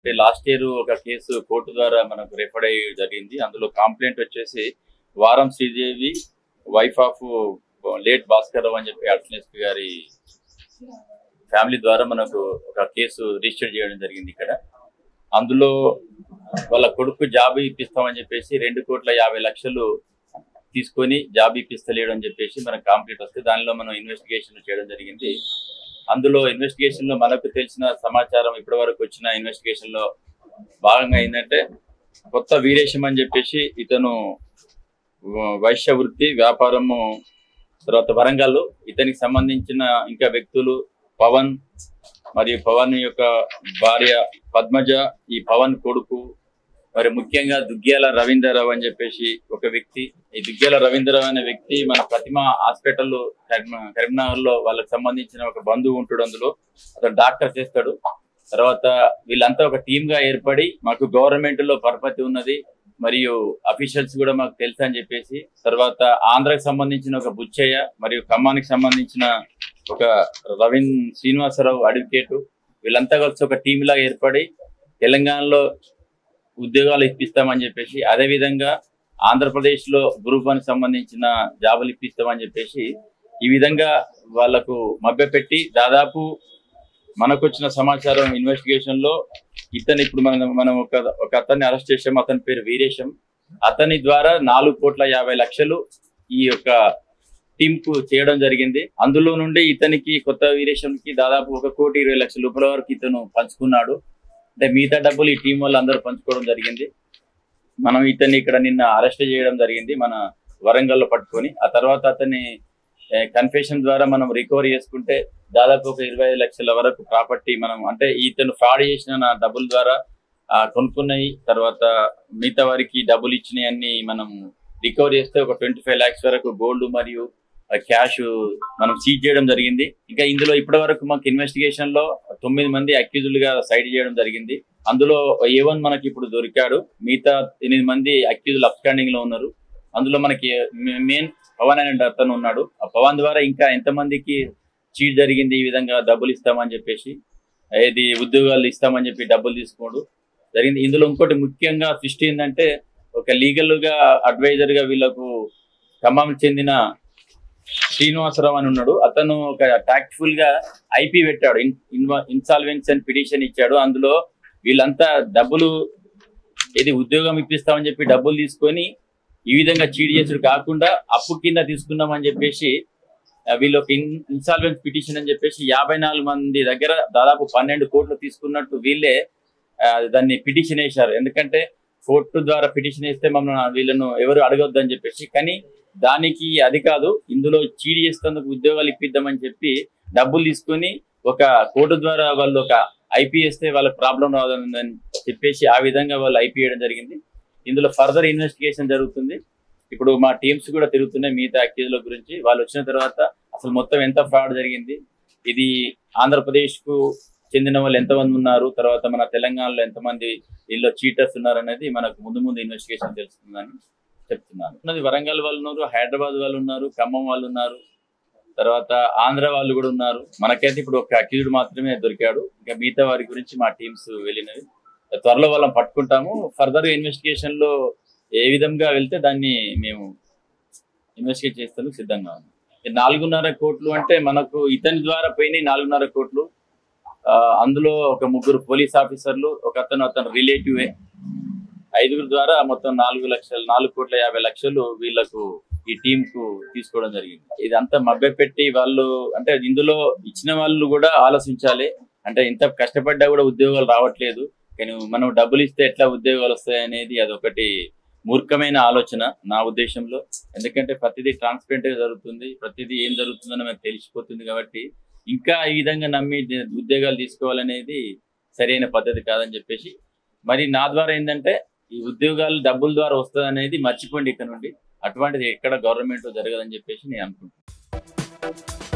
అంటే last year ఒక case court ద్వారా మనకు రెఫర్ అయ్యి జరిగింది అందులో కంప్లైంట్ వచ్చేసి వారం Sridevi wife of late Bhaskar Rao అని చెప్పి అడిషనల్ ఎస్పీ గారి ఫ్యామిలీ ద్వారా మనకు ఒక కేసు రిజిస్టర్ చేయడం జరిగింది ఇక్కడ అందులో వాళ్ళ కొడుకు జాబ్ ఇప్పిస్తామని చెప్పేసి రెండు కోట్ల యాభై లక్షలు తీసుకొని జాబ్ ఇప్పిస్తలేడు అని చెప్పేసి మనకు కంప్లీట్ వస్తే దానిలో మనం ఇన్వెస్టిగేషన్ చేయడం జరిగింది అందులో ఇన్వెస్టిగేషన్ లో మనకు తెలిసిన సమాచారం ఇప్పటి వరకు వచ్చిన ఇన్వెస్టిగేషన్ లో భాగంగా ఏంటంటే కొత్త వీరేశం అని చెప్పేసి ఇతను వ- వైశ్య వృత్తి వ్యాపారము తర్వాత వరంగల్ ఇతనికి సంబంధించిన ఇంకా వ్యక్తులు పవన్ మరియు పవన్ యొక్క భార్య పద్మజ ఈ పవన్ కొడుకు మరి ముఖ్యంగా దుగ్గ్యాల రవీంద్రరావు అని చెప్పేసి ఒక వ్యక్తి ఈ దుగ్గ్యాల రవీంద్రరావు అనే వ్యక్తి మన ప్రతిమ హాస్పిటల్ కరీంనగర్ లో వాళ్ళకి సంబంధించిన ఒక బంధువు ఉంటాడు అందులో అతను డాక్టర్ చేస్తాడు తర్వాత వీళ్ళంతా ఒక టీమ్ గా ఏర్పడి మాకు గవర్నమెంట్ లో పరపతి ఉన్నది మరియు అఫీషియల్స్ కూడా మాకు తెలుసు అని చెప్పేసి తర్వాత ఆంధ్రాకి సంబంధించిన ఒక బుచ్చయ్య మరియు ఖమ్మానికి సంబంధించిన ఒక రవీన్ శ్రీనివాసరావు అడ్వకేట్ వీళ్ళంతా కలిసి ఒక టీమ్ లాగా ఏర్పడి తెలంగాణలో ఉద్యోగాలు ఇప్పిస్తామని చెప్పేసి అదే విధంగా ఆంధ్రప్రదేశ్ లో గ్రూప్ వన్ సంబంధించిన జాబులు ఇప్పిస్తామని చెప్పేసి ఈ విధంగా వాళ్లకు మభ్యపెట్టి దాదాపు మనకు వచ్చిన సమాచారం ఇన్వెస్టిగేషన్ లో ఇతను ఇప్పుడు మనం మనం ఒక ఒక అతన్ని అరెస్ట్ చేసాం అతని పేరు వీరేశం అతని ద్వారా నాలుగు కోట్ల యాభై లక్షలు ఈ యొక్క టీమ్ కు చేయడం జరిగింది అందులో నుండి ఇతనికి కొత్త వీరేశంకి దాదాపు ఒక కోటి ఇరవై లక్షల రూపాయల వరకు ఇతను పంచుకున్నాడు అంటే మిగతా డబ్బులు ఈ టీం వాళ్ళు అందరూ పంచుకోవడం జరిగింది మనం ఇతన్ని ఇక్కడ నిన్న అరెస్ట్ చేయడం జరిగింది మన వరంగల్లో పట్టుకొని ఆ తర్వాత అతన్ని కన్ఫెషన్ ద్వారా మనం రికవరీ చేసుకుంటే దాదాపు ఒక ఇరవై ఐదు లక్షల వరకు ప్రాపర్టీ మనం అంటే ఇతను ఫ్రాడ్ చేసిన నా డబ్బుల ద్వారా ఆ, కొనుక్కున్నాయి తర్వాత మిగతా వారికి డబ్బులు ఇచ్చినాయి అన్ని మనం రికవరీ చేస్తే ఒక ట్వంటీ ఫైవ్ లాక్స్ వరకు గోల్డ్ మరియు క్యాష్ మనం సీజ్ చేయడం జరిగింది ఇంకా ఇందులో ఇప్పటి వరకు మాకు ఇన్వెస్టిగేషన్ లో తొమ్మిది మంది అక్యూజులు గా సైడ్ చేయడం జరిగింది అందులో ఏ వన్ మనకి ఇప్పుడు దొరికాడు మిగతా ఎనిమిది మంది అక్యూజులు అప్స్టాండింగ్ లో ఉన్నారు అందులో మనకి మెయిన్ పవన్ అనే అతను ఉన్నాడు ఆ పవన్ ద్వారా ఇంకా ఎంతమందికి చీట్ జరిగింది ఈ విధంగా డబ్బులు ఇస్తామని చెప్పేసి ఏది ఉద్యోగాలు ఇస్తామని చెప్పి డబ్బులు తీసుకోడు జరిగింది ఇందులో ఇంకోటి ముఖ్యంగా సృష్టి ఏంటంటే ఒక లీగల్ గా అడ్వైజర్ గా వీళ్ళకు ఖమ్మం చెందిన శ్రీనివాసరావు అని ఉన్నాడు అతను ఒక టాక్ట్ఫుల్ గా ఐపీ పెట్టాడు ఇన్సాల్వెన్స్ అండ్ పిటిషన్ ఇచ్చాడు అందులో వీళ్ళంతా డబ్బులు ఇది ఉద్యోగం ఇప్పిస్తామని చెప్పి డబ్బులు తీసుకొని ఈ విధంగా చీట్ చేసుడు కాకుండా అప్పు కింద తీసుకున్నామని చెప్పేసి ఆ, వీళ్ళు ఒక ఇన్సాల్వెన్స్ పిటిషన్ అని చెప్పేసి యాభై నాలుగు మంది దగ్గర దాదాపు పన్నెండు కోట్లు తీసుకున్నట్టు వీళ్ళే ఆ, దాన్ని పిటిషన్ వేశారు ఎందుకంటే కోర్టు ద్వారా పిటిషన్ వేస్తే మమ్మల్ని వీళ్ళను ఎవరు అడగొద్దు అని చెప్పేసి కానీ దానికి అది కాదు ఇందులో చీడి చేస్తేందుకు ఉద్యోగాలు ఇప్పిద్దామని చెప్పి డబ్బులు తీసుకొని ఒక కోర్టు ద్వారా వాళ్ళు ఒక ఐపీ వేస్తే వాళ్ళకి ప్రాబ్లం రాదని చెప్పేసి ఆ విధంగా వాళ్ళు ఐపీ వేయడం జరిగింది ఇందులో ఫర్దర్ ఇన్వెస్టిగేషన్ జరుగుతుంది ఇప్పుడు మా టీమ్స్ కూడా తిరుగుతున్నాయి మిగతా అక్యూజ్ల గురించి వాళ్ళు వచ్చిన తర్వాత అసలు మొత్తం ఎంత ఫ్రాడ్ జరిగింది ఇది ఆంధ్రప్రదేశ్ కు చెందిన వాళ్ళు ఎంతమంది ఉన్నారు తర్వాత మన తెలంగాణలో ఎంతమంది వీళ్ళు చీటర్స్ ఉన్నారు అనేది మనకు ముందు ముందు ఇన్వెస్టిగేషన్ తెలుస్తుందని చెప్తున్నాను ఉన్నది వరంగల్ వాళ్ళు ఉన్నారు హైదరాబాద్ వాళ్ళు ఉన్నారు ఖమ్మం వాళ్ళు ఉన్నారు తర్వాత ఆంధ్ర వాళ్ళు కూడా ఉన్నారు మనకైతే ఇప్పుడు ఒక అక్యూజ్డ్ మాత్రమే దొరికాడు ఇంకా మిగతా వారి గురించి మా టీమ్స్ వెళ్ళినవి త్వరలో వాళ్ళని పట్టుకుంటాము ఫర్దర్ ఇన్వెస్టిగేషన్ లో ఏ విధంగా వెళ్తే దాన్ని మేము ఇన్వెస్టిగేట్ చేస్తాను సిద్ధంగా ఉన్నాం ఈ నాలుగున్నర కోట్లు అంటే మనకు ఇతని ద్వారా పోయినాయి నాలుగున్నర కోట్లు ఆ, అందులో ఒక ముగ్గురు పోలీస్ ఆఫీసర్లు ఒక అతను అతను రిలేటివే ఐదుగురు ద్వారా మొత్తం నాలుగు లక్షలు నాలుగు కోట్ల యాభై లక్షలు వీళ్ళకు ఈ టీం కు తీసుకోవడం జరిగింది ఇదంతా మభ్యపెట్టి వాళ్ళు అంటే ఇందులో ఇచ్చిన వాళ్ళు కూడా ఆలోచించాలి అంటే ఇంత కష్టపడ్డా కూడా ఉద్యోగాలు రావట్లేదు కానీ మనం డబ్బులు ఇస్తే ఎట్లా ఉద్యోగాలు వస్తాయి అనేది అదొకటి మూర్ఖమైన ఆలోచన నా ఉద్దేశంలో ఎందుకంటే ప్రతిదీ ట్రాన్స్పరెంట్ గా జరుగుతుంది ప్రతిదీ ఏం జరుగుతుందో మనకు తెలిసిపోతుంది కాబట్టి ఇంకా ఈ విధంగా నమ్మి ఉద్యోగాలు తీసుకోవాలనేది సరైన పద్ధతి కాదని చెప్పేసి మరి నా ద్వారా ఏంటంటే ఈ ఉద్యోగాలు డబ్బుల ద్వారా వస్తుంది అనేది మర్చిపోండి ఇక్కడ నుండి అటువంటిది ఎక్కడ గవర్నమెంట్ జరగదని చెప్పేసి నేను అనుకుంటున్నాను